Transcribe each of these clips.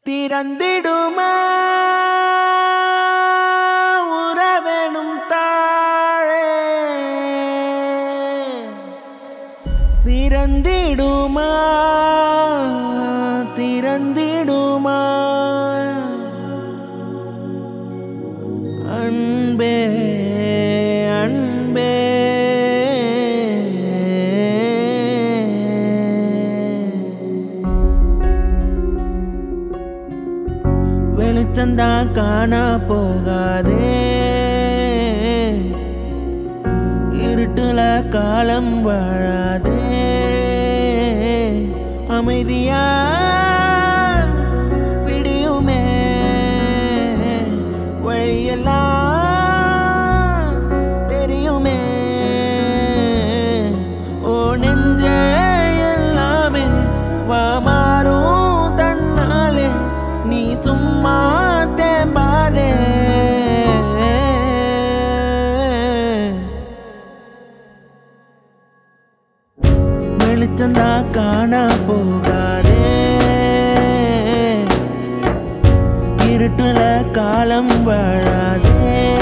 திறந்திடுமா உறவெனும் தாழே திறந்திடுமா திறந்திடுமா அன்பே அன்பே வெளிச்சந்தா காண போகாதே இருட்டுல காலம் வாழாதே அமைதியா விடியுமே வழியெல்லாம் தெரியுமே ஓ நெஞ்ச எல்லாமே வா மாறும் தன்னாலே நீ சும்மா தேம்பாதே வெளிச்சந்தா காண போகாதே இருட்டுல காலம் வாழாதே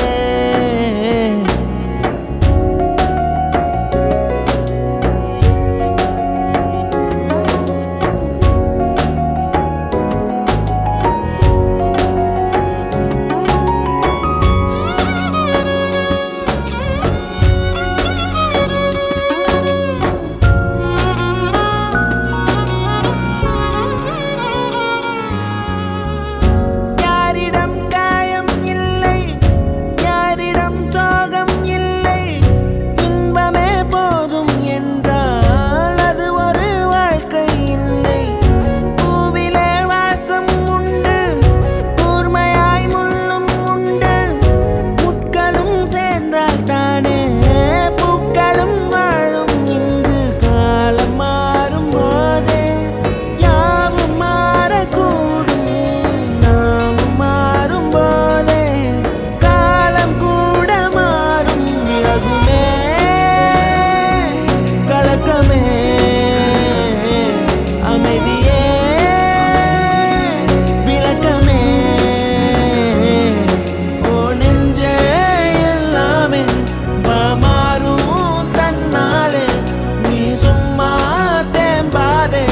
யாரிடம் காயம் இல்லை யாரிடம் சோகம் இல்லை இன்பமே போதும் என்றால் அது ஒரு வாழ்க்கை இல்லை பூவிலே வாசம் உண்டு கூர்மையாய் முள்ளும் உண்டு முட்களும் சேர்ந்தால் தானே பூக்களும் வாழும் இங்கு காலம் மாறும் போதே யாவும் மாறக்கூடும் நாமும் மாறும் போதே காலம் கூட மாறும் விலகுமே கலக்கமே அமைதியே விளக்கமே ஓ நெஞ்ச எல்லாமே வா மாறும் தன்னாலே நீ சும்மா தேம்பாதே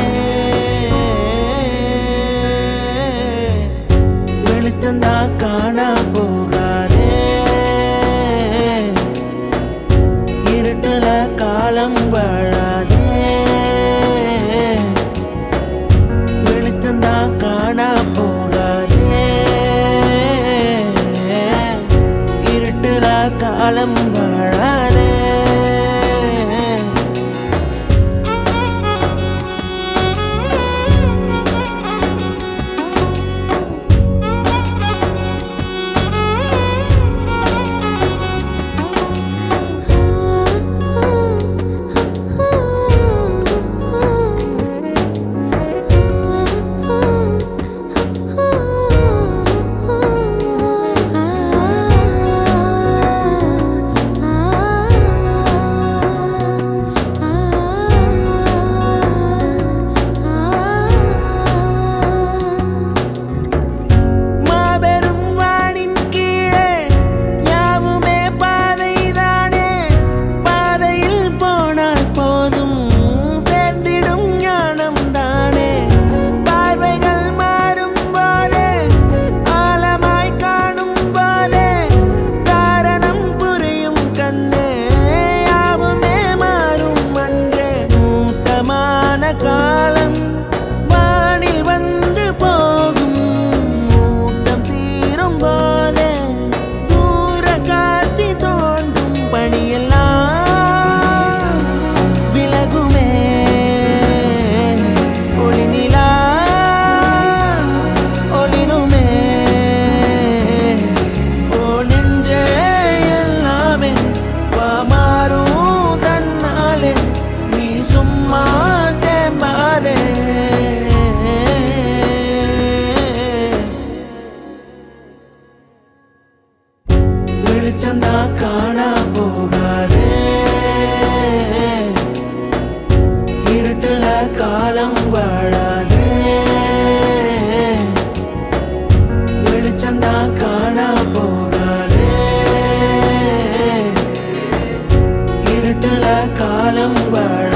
வெளிச்சந்தா காண போகாதே இருட்டுல காலம் வாழாதே வெளிச்சந்தா காண போகாதே இருட்டுல காலம் வாழாதே இருட்டுல காலம் வாழாதே